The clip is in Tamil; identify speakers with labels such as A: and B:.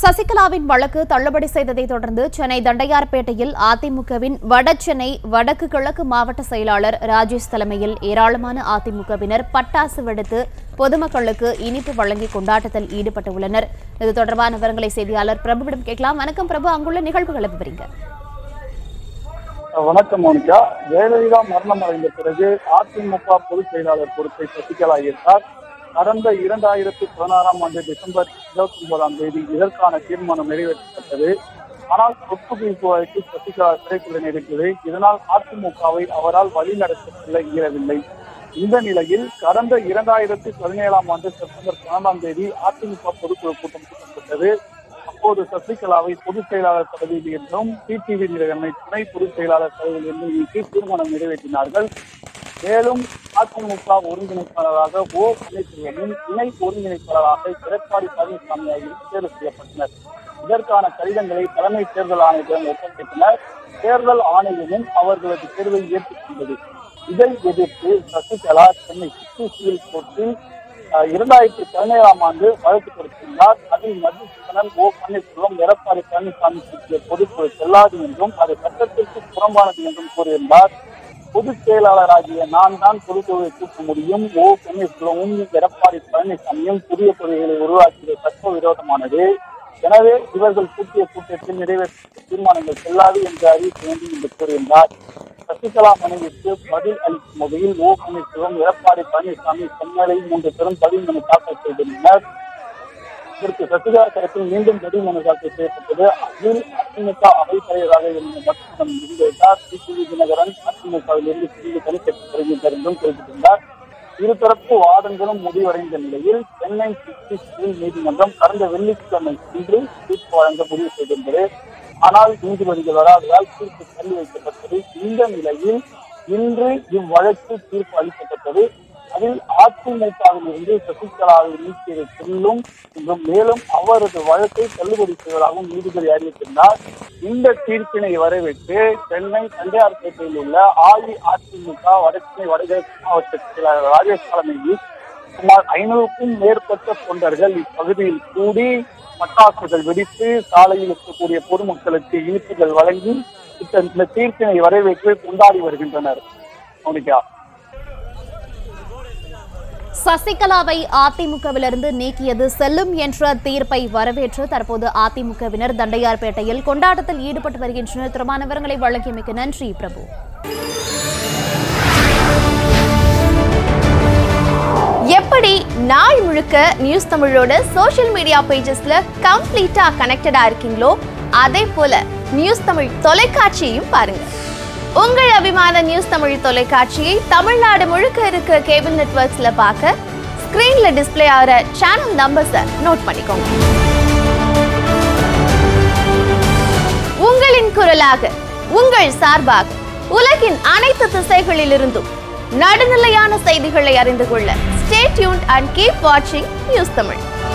A: சசிகலாவின் வழக்கு தள்ளுபடி செய்ததை தொடர்ந்து சென்னை தண்டையார்பேட்டையில் அதிமுகவின் வடசென்னை வடக்கு கிழக்கு மாவட்ட செயலாளர் ராஜேஷ் தலைமையில் ஏராளமான அதிமுகவினர் பட்டாசு வெடித்து பொதுமக்களுக்கு இனிப்பு வழங்கி கொண்டாட்டத்தில் ஈடுபட்டுள்ளனர் இது தொடர்பான விவரங்களை செய்தியாளர் பிரபுவிடம் கேட்கலாம் வணக்கம் பிரபு அங்குள்ள நிகழ்வுகளை விவரிங்க
B: வணக்கம் மோனிகா ஜெயலலிதா மரணம் அடைந்த பிறகு அதிமுக பொதுச் செயலாளர் பொறுப்பை சசிகலா ஏற்றார் கடந்த இரண்டாயிரத்தி பதினாறாம் ஆண்டு டிசம்பர் இருபத்தி ஒன்பதாம் தேதி இதற்கான தீர்மானம் நிறைவேற்றப்பட்டது ஆனால் சொத்து குவிப்பு வழக்கில் சசிகலா சிறைக்குள்ள இருக்கிறது இதனால் அதிமுகவை அவரால் வழிநடத்த செல்ல இயலவில்லை இந்த நிலையில் கடந்த இரண்டாயிரத்தி பதினேழாம் ஆண்டு செப்டம்பர் பன்னெண்டாம் தேதி அதிமுக பொதுக்குழு கூட்டம் கூட்டப்பட்டது அப்போது சசிகலாவை பொதுச் செயலாளர் பதவியில் இருந்தும் டிடிவி நிறுவனை துணை பொதுச் செயலாளர் பதவியில் இருந்தும் நீக்கி தீர்மானம் நிறைவேற்றினார்கள் மேலும் அதிமுக ஒருங்கிணைப்பாளராக ஓ பன்னீர்செல்வமும் இணை ஒருங்கிணைப்பாளராக எடப்பாடி பழனிசாமி ஆகியோர் தேர்வு செய்யப்பட்டனர் இதற்கான கடிதங்களை தலைமை தேர்தல் ஆணையத்திடம் ஒப்படைத்தனர் தேர்தல் ஆணையமும் அவர்களது தேர்வை ஏற்றுக்கொண்டது இதை எதிர்த்து சசிகலா சென்னை சிட்டி சிவில் கோர்ட்டில் அஹ், இரண்டாயிரத்தி பதினேழாம் ஆண்டு வழக்கு தொடுத்திருந்தார் அதில் மதுசூதனன் ஓ பன்னீர்செல்வம் எடப்பாடி பழனிசாமி குறித்த பொதுக்குழு செல்லாது என்றும் அது சட்டத்திற்கு புறம்பானது என்றும் கூறியிருந்தார் பொதுச் செயலாளராகிய நான் தான் பொதுக்குழுவை கூட்ட முடியும் ஓ பன்னீர்செல்வமும் எடப்பாடி பழனிசாமியும் புதிய கொள்கைகளை உருவாக்கியது சட்ட விரோதமானது எனவே இவர்கள் கூட்டிய கூட்டத்தில் நிறைவேற்ற தீர்மானங்கள் செல்லாது என்று அறிவிக்க வேண்டும் என்று கூறியிருந்தார் சசிகலா மனுவிற்கு பதில் அளிக்கும் வகையில் ஓ பன்னீர்செல்வம் எடப்பாடி பழனிசாமி சென்னையில் மூன்று பெரும் பதில் மனு தாக்கல் செய்திருந்தனர் இதற்கு சசிகலா தரப்பில் மீண்டும் பதில் மனு தாக்கல் செய்யப்பட்டது அதில் அதிமுக அவைத் தலைவராக இருந்த பக்தன் இருந்திருந்தார் டிடிவி தினகரன் அதிமுகவில் இருந்து பிரிந்து தனிக்கப்படுகிறார் என்றும் குறிப்பிட்டிருந்தார் இருதரப்பு வாதங்களும் முடிவடைந்த நிலையில் சென்னை சிட்டி சிவில் நீதிமன்றம் கடந்த வெள்ளிக்கிழமை இன்று தீர்ப்பு வழங்க முடிவு செய்திருந்தது ஆனால் நீதிபதிகள் வராததால் தீர்ப்பு தள்ளி வைக்கப்பட்டது இந்த நிலையில் இன்று இவ்வழக்கு தீர்ப்பு அளிக்கப்பட்டது அதில் அதிமுகவில் இருந்து சசிகலாவை நீக்கியதை சொல்லும் என்றும் மேலும் அவரது வழக்கை தள்ளுபடி செய்வதாகவும் நீதிபதி அறிவித்திருந்தார் இந்த தீர்ப்பினை வரவேற்று சென்னை தண்டையார்பேட்டையில் உள்ள அஇஅதிமுக வடசென்னை வடகிழக்கு மாவட்ட செயலாளர் ராஜேஷ் தலைமையில் சுமார் ஐநூறுக்கும் மேற்பட்ட தொண்டர்கள் இப்பகுதியில் கூடி பட்டாசுகள் வெடித்து சாலையில் இருக்கக்கூடிய பொதுமக்களுக்கு இனிப்புகள் வழங்கி இந்த- இந்த தீர்ப்பினை வரவேற்று கொண்டாடி வருகின்றனர் மோனிகா
A: சசிகலாவை அதிமுகவிலிருந்து நீக்கியது செல்லும் என்ற தீர்ப்பை வரவேற்று தற்போது அதிமுகவினர் தண்டையார்பேட்டையில் கொண்டாட்டத்தில் ஈடுபட்டு வருகின்றனர் தொடர்பான விவரங்களை வழங்கியமைக்கு நன்றி பிரபு
C: எப்படி நாள் முழுக்க நியூஸ் தமிழோட சோஷியல் மீடியா பேஜஸ்ல கம்ப்ளீட்டா கனெக்டடா இருக்கீங்களோ அதே போல நியூஸ் தமிழ் தொலைக்காட்சியையும் பாருங்க உங்கள் அபிமான நியூஸ் தமிழ் தொலைக்காட்சியை தமிழ்நாடு முழுக்க இருக்க கேபிள் நெட்வொர்க்ஸ்ல பார்க்க ஸ்கிரீன்ல டிஸ்ப்ளே ஆகிற சேனல் நம்பர்ஸை நோட் பண்ணிக்கோங்க உங்களின் குரலாக உங்கள் சார்பாக உலகின் அனைத்து திசைகளிலிருந்தும் நடுநிலையான செய்திகளை அறிந்து கொள்ள ஸ்டே டியூன்ட் அண்ட் கீப் வாட்சிங் நியூஸ் தமிழ்